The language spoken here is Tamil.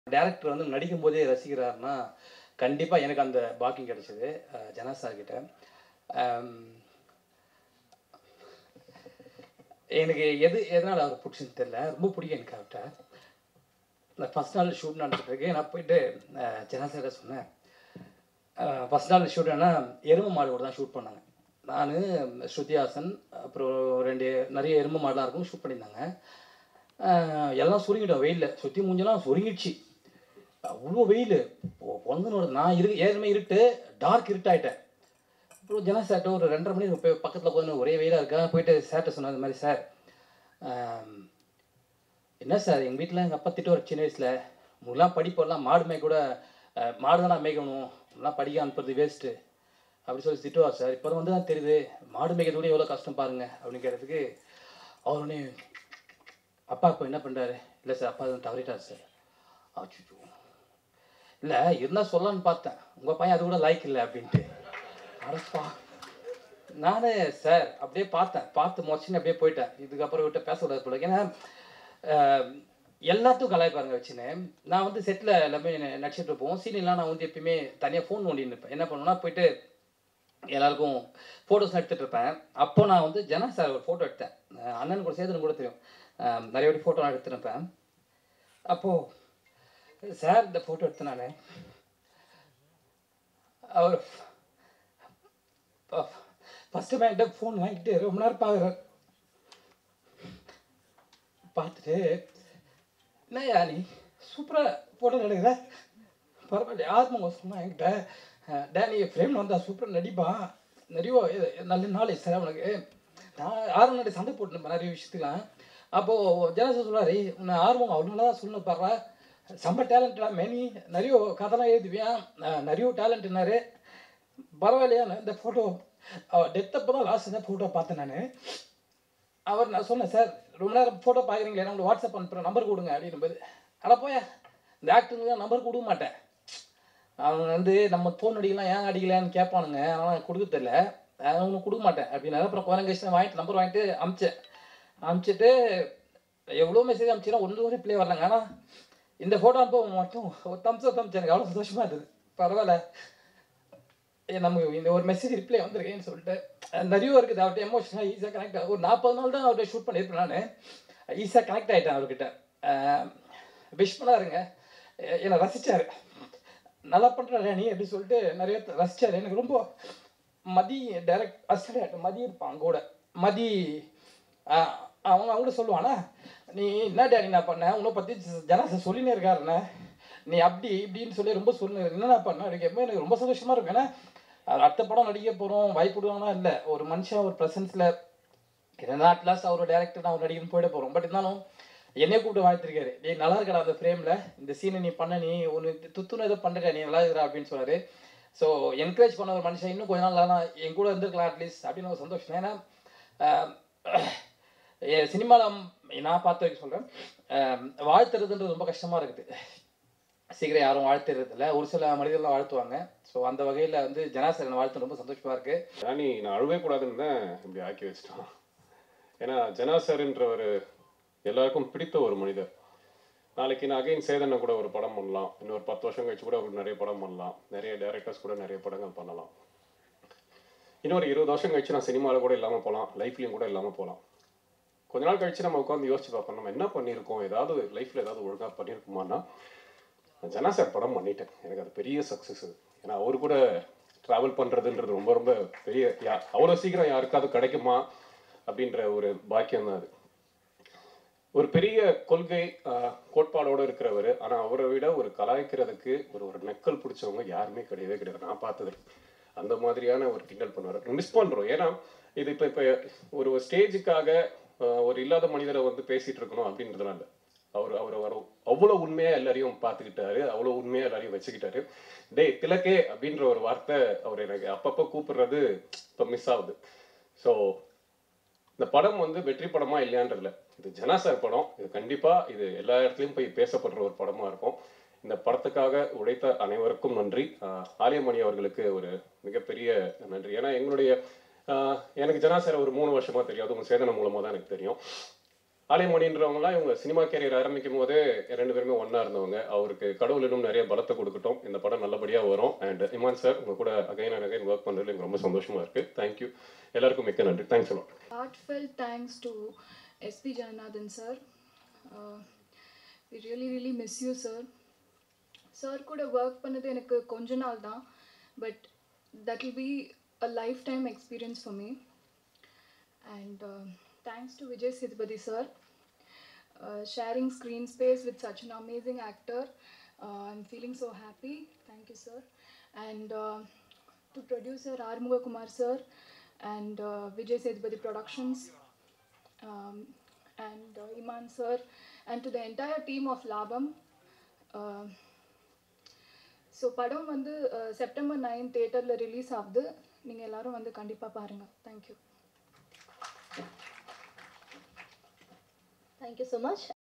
டேரக்டர் வந்து நடிக்கும் போதே ரசிக்கிறாருன்னா கண்டிப்பாக எனக்கு அந்த பாக்கியம் கிடைச்சது அஹ் ஜனா சார் கிட்ட அம், எனக்கு எது எதனால் அவர் பிடிச்சுன்னு தெரியல ரொம்ப பிடிக்கும் எனக்கு அவர்கிட்ட நான் ஃபஸ்ட் நாள் ஷூட் நடந்துட்டு இருக்கு நான் போயிட்டு அஹ், ஜனா சார்கிட்ட சொன்னேன் ஃபஸ்ட் நாள் ஷூட் ஆனால் எருமை மாடு கூட தான் ஷூட் பண்ணாங்க நான் ஸ்ருதிஹாசன் அப்புறம் ரெண்டு நிறைய எருமை மாடெலாம் இருக்கும் ஷூட் பண்ணியிருந்தாங்க அஹ் எல்லாம் சுருங்கிட்டோம் வெயிலில் சுற்றி மூஞ்செல்லாம் சுருங்கிடுச்சு அவ்வளோ வெயில் பொந்தனோட நான் இரு ஏற்கனவே இருட்டு டார்க் இருட்டாயிட்டேன் அப்புறம் ஜன சார்ட்ட ஒரு ரெண்டரை மணி போய் பக்கத்தில் உட்காந்து ஒரே வெயிலாக இருக்கா போயிட்டு சார்ட்ட சொன்னேன் இந்த மாதிரி சார் ஆம், என்ன சார் எங்கள் வீட்டில் எங்கள் அப்பா திட்டு ஒரு சின்ன வயசில் உங்களாம் படிப்பெல்லாம் மாடு மேய் கூட அஹ், மாடு தான் மேய்க்கணும் உங்களாம் படிக்க அனுப்புறது வேஸ்ட்டு அப்படி சொல்லி திட்டுவார் சார் இப்போ வந்து தான் தெரியுது மாடு மேய்க்கிறது கூட எவ்வளோ கஷ்டம் பாருங்க அப்படின்னு கேட்டதுக்கு அவர் உடனே அப்பா இப்போ என்ன பண்ணுறாரு இல்லை சார் அப்பா தான் தவறிட்டார் சார் அச்சோ இல்லை இருந்தால் சொல்லலான்னு பார்த்தேன் உங்கள் பையன் அது கூட லைக் இல்லை அப்படின்ட்டு அடப்பா நானே சார் அப்படியே பார்த்தேன் பார்த்து மொச்சின்னு அப்படியே போயிட்டேன் இதுக்கப்புறம் விட்டு பேச விடாது போல ஏன்னா அஹ், எல்லாத்துக்கும் கலாய்ப்பாருங்க வச்சுன்னு நான் வந்து செட்டில் எல்லாமே நடிச்சிட்டு இருப்போம் சீனிலாம் நான் வந்து எப்பயுமே தனியாக ஃபோன் நோண்டின்னு இருப்பேன் என்ன பண்ணுவேன்னா போயிட்டு எல்லாருக்கும் ஃபோட்டோஸ் எடுத்துகிட்டு இருப்பேன் அப்போ நான் வந்து ஜனா சார் ஒரு ஃபோட்டோ எடுத்தேன் அஹ் அண்ணன் கூட சேதுன்னு கூட தெரியும் அஹ் நிறைய வாட்டி ஃபோட்டோ நான் எடுத்துருப்பேன் அப்போது சார் இந்த ஃபோட்டோ எடுத்தேன் நான் அவர் ஃபஸ்ட்டு என்கிட்ட ஃபோன் வாங்கிட்டு ரொம்ப நேரம் பார்க்குறார் பார்த்துட்டு என்னய்யா நீ சூப்பராக ஃபோட்டோ எடுக்கிற பரவாயில்ல ஆத்மா சொன்னா என்கிட்ட அஹ், டேனி ஃப்ரேமில் வந்தால் சூப்பராக நடிப்பா நிறைய இது நல்ல நாலேஜ் சார் அவனுக்கு நான் ஆறு நாடு சண்டை போட்டுருப்பேன் நிறைய விஷயத்துலாம் அப்போது ஜனசா சொல்லாரு உன்னை ஆர்வம் அவ்வளோ நல்லா சொல்லணும் பாடுறா செம்ம டேலண்டா மெனி நிறைய கதைலாம் எழுதுவியான் அஹ், நிறைய டேலண்ட்னாரு பரவாயில்லையா நான் இந்த ஃபோட்டோ டெத் அப்போ தான் லாஸ்ட் தான் ஃபோட்டோ பார்த்தேன் நான் அவர் நான் சொன்னேன் சார் ரொம்ப நேரம் ஃபோட்டோ பார்க்குறீங்களே நான் உங்களுக்கு வாட்ஸ்அப் அனுப்புகிறேன் நம்பர் கொடுங்க அப்படின்னும்போது அட போயா இந்த ஆக்டருக்கு நம்பர் கொடுக்க மாட்டேன் அவங்க வந்து நம்ம ஃபோன் அடிக்கலாம் ஏன் அடிக்கலான்னு கேட்பானுங்க ஆனால் கொடுக்க தெரியல அவனுக்கு கொடுக்க மாட்டேன் அப்படின்னாரு அப்புறம் குரங்கு கழிச்சு வாங்கிட்டு நம்பர் வாங்கிட்டு அமிச்சேன் அமிச்சிட்டு எவ்வளோ மெசேஜ் அமிச்சினா ஒன்று ரிப்ளை வரலங்க ஆனால் இந்த ஃபோட்டோ அனுப்ப மட்டும் ஒரு தம்ஸ் அப் அமிச்சு எனக்கு அவ்வளோ சந்தோஷமாக இருந்தது பரவாயில்ல ஏ, நமக்கு இந்த ஒரு மெசேஜ் ரிப்ளை வந்திருக்கேன்னு சொல்லிட்டு அஹ் நிறைய இருக்குது அவர்கிட்ட எமோஷனாக ஈஸியாக கனெக்ட் ஆகும் ஒரு நாற்பது நாள் தான் அவர்கிட்ட ஷூட் பண்ணியிருப்பேன் நான் ஈஸியாக கனெக்ட் ஆகிட்டேன் அவர்கிட்ட விஷ் பண்ணாருங்க எ- என்னை ரசிச்சாரு நல்லா பண்ணுற நீ அப்படி சொல்லிட்டு நிறைய த- ரசிச்சாரு எனக்கு ரொம்ப மதி டைரக்ட் அசிஸ்டன்ட் மதி இருப்பான் கூட மதி ஆஹ், அவங்க அவங்க சொல்லுவானா நீ என்ன டேடி நான் பண்ணேன் உன்னை பற்றி ஜனாச சொல்லினே இருக்காருண்ணே நீ அப்படி இப்படின்னு சொல்லி ரொம்ப சொல்லு என்னண்ணா பண்ண எனக்கு எப்போ எனக்கு ரொம்ப சந்தோஷமா இருக்கும் ஏன்னா அவர் அடுத்த படம் நடிக்க போகிறோம் வாய்ப்புடுவாங்கன்னா இல்லை ஒரு மனுஷன் ஒரு ப்ரெசன்ஸில் என்னன்னா அட்லாஸ்ட் அவர் டேரக்டர் நான் அவர் நடிகன்னு போயிட போகிறோம் பட் இருந்தாலும் என்னைய கூப்பிட்டு வாழ்த்திருக்காரு டேய் நல்லா இருக்கடா அந்த ஃப்ரேமில் இந்த சீனை நீ பண்ண நீ ஒன்று துத்துன்னு ஏதோ பண்ணுற நீ நல்லா இருக்கிறா அப்படின்னு சொன்னார் ஸோ என்கரேஜ் பண்ண ஒரு மனுஷன் இன்னும் கொஞ்ச நாள் நல்லா என் கூட இருந்திருக்கலாம் அட்லீஸ்ட் அப்படின்னு ஒரு சந்தோஷம் ஏன்னா சினிமாவில் நான் பார்த்த வரைக்கும் சொல்கிறேன் வாழ்த்துறதுன்றது ரொம்ப கஷ்டமாக இருக்குது சீக்கிரம் யாரும் வாழ்த்துறது இல்லை ஒரு சில மனிதர்லாம் வாழ்த்துவாங்க ஸோ அந்த வகையில் வந்து ஜனாசரன் வாழ்த்து ரொம்ப சந்தோஷமாக இருக்குது ராணி நான் அழுவே கூடாதுன்னு தான் இப்படி ஆக்கி வச்சிட்டோம் ஏன்னா ஜனாசர்ன்ற ஒரு எல்லாருக்கும் பிடித்த ஒரு மனிதர் நாளைக்கு நான் அகைன் சேதனை கூட ஒரு படம் பண்ணலாம் இன்னொரு பத்து வருஷம் கழிச்சு கூட அவர் நிறைய படம் பண்ணலாம் நிறைய டைரக்டர்ஸ் கூட நிறைய படங்கள் பண்ணலாம் இன்னொரு இருபது வருஷம் கழிச்சு நான் சினிமாவில் கூட இல்லாமல் போகலாம் லைஃப்லையும் கூட இல்லாமல் போகலாம் கொஞ்ச நாள் கழிச்சு நம்ம உட்காந்து யோசிச்சு பார்ப்போம் நம்ம என்ன பண்ணியிருக்கோம் ஏதாவது லைஃப்பில் ஏதாவது ஒழுங்காக பண்ணியிருக்குமான்னா நான் ஜனா சார் படம் பண்ணிட்டேன் எனக்கு அது பெரிய சக்ஸஸ் ஏன்னா அவர் கூட ட்ராவல் பண்ணுறதுன்றது ரொம்ப ரொம்ப பெரிய யா அவ்வளோ சீக்கிரம் யாருக்காவது கிடைக்குமா அப்படின்ற ஒரு பாக்கியம் தான் அது ஒரு பெரிய கொள்கை ஆஹ், கோட்பாடோட இருக்கிறவர் ஆனால் அவரை விட ஒரு கலாய்க்கிறதுக்கு ஒரு ஒரு நெக்கல் பிடிச்சவங்க யாருமே கிடையவே கிடையாது நான் பார்த்தது அந்த மாதிரியான ஒரு கிண்டல் பண்ணுவார் மிஸ் பண்ணுறோம் ஏன்னா இது இப்போ இப்போ ஒரு ஸ்டேஜுக்காக ஒரு இல்லாத மனிதரை வந்து பேசிட்டு இருக்கணும் அப்படின்றதுலாம் இல்லை அவர் அவர் அவர் அவ்வளோ உண்மையாக எல்லாரையும் பார்த்துக்கிட்டாரு அவ்வளோ உண்மையாக எல்லாரையும் வச்சுக்கிட்டாரு டேய் திலக்கே அப்படின்ற ஒரு வார்த்தை அவர் எனக்கு அப்பப்போ கூப்பிடுறது இப்போ மிஸ் ஆகுது ஸோ இந்த படம் வந்து வெற்றி படமா இல்லையான்றதுல இது ஜனா சார் படம் இது கண்டிப்பா இது எல்லா இடத்துலையும் போய் பேசப்படுற ஒரு படமா இருக்கும் இந்த படத்துக்காக உழைத்த அனைவருக்கும் நன்றி ஆஹ் ஆலியமணி அவர்களுக்கு ஒரு மிகப்பெரிய நன்றி ஏன்னா எங்களுடைய ஆஹ் எனக்கு ஜனா சார் ஒரு மூணு வருஷமா தெரியும் அதுவும் சேதனம் மூலமா தான் எனக்கு தெரியும் ஆலயமணின்றவங்களாம் இவங்க சினிமா கேரியர் ஆரம்பிக்கும் போதே ரெண்டு பேருமே ஒன்றா இருந்தவங்க அவருக்கு கடவுள் இன்னும் நிறைய பலத்தை கொடுக்கட்டும் இந்த படம் நல்லபடியாக வரும் அண்ட் இமான் சார் உங்க கூட அகைன் அண்ட் அகைன் ஒர்க் பண்ணுறதுல எனக்கு ரொம்ப சந்தோஷமா இருக்கு தேங்க்யூ எல்லாருக்கும் மிக்க நன்றி thanks a lot Heartfelt thanks to SP Janathan sir. Uh, we really really miss you sir. Sir கூட ஒர்க் பண்ணது எனக்கு கொஞ்ச நாள் தான் but that will be a lifetime experience for me and thanks to Vijay Sethupathi sir sharing screen space with such an amazing actor I'm feeling so happy thank you sir and to producer Arumuga Kumar sir and uh, Vijay Sethupathi Productions um, and uh, Iman sir and to the entire team of Labam. Uh, so படம் வந்து செப்டம்பர் நைன் தேட்டரில் ரிலீஸ் ஆகுது நீங்கள் எல்லாரும் வந்து கண்டிப்பாக பாருங்கள் thank you Thank you so much.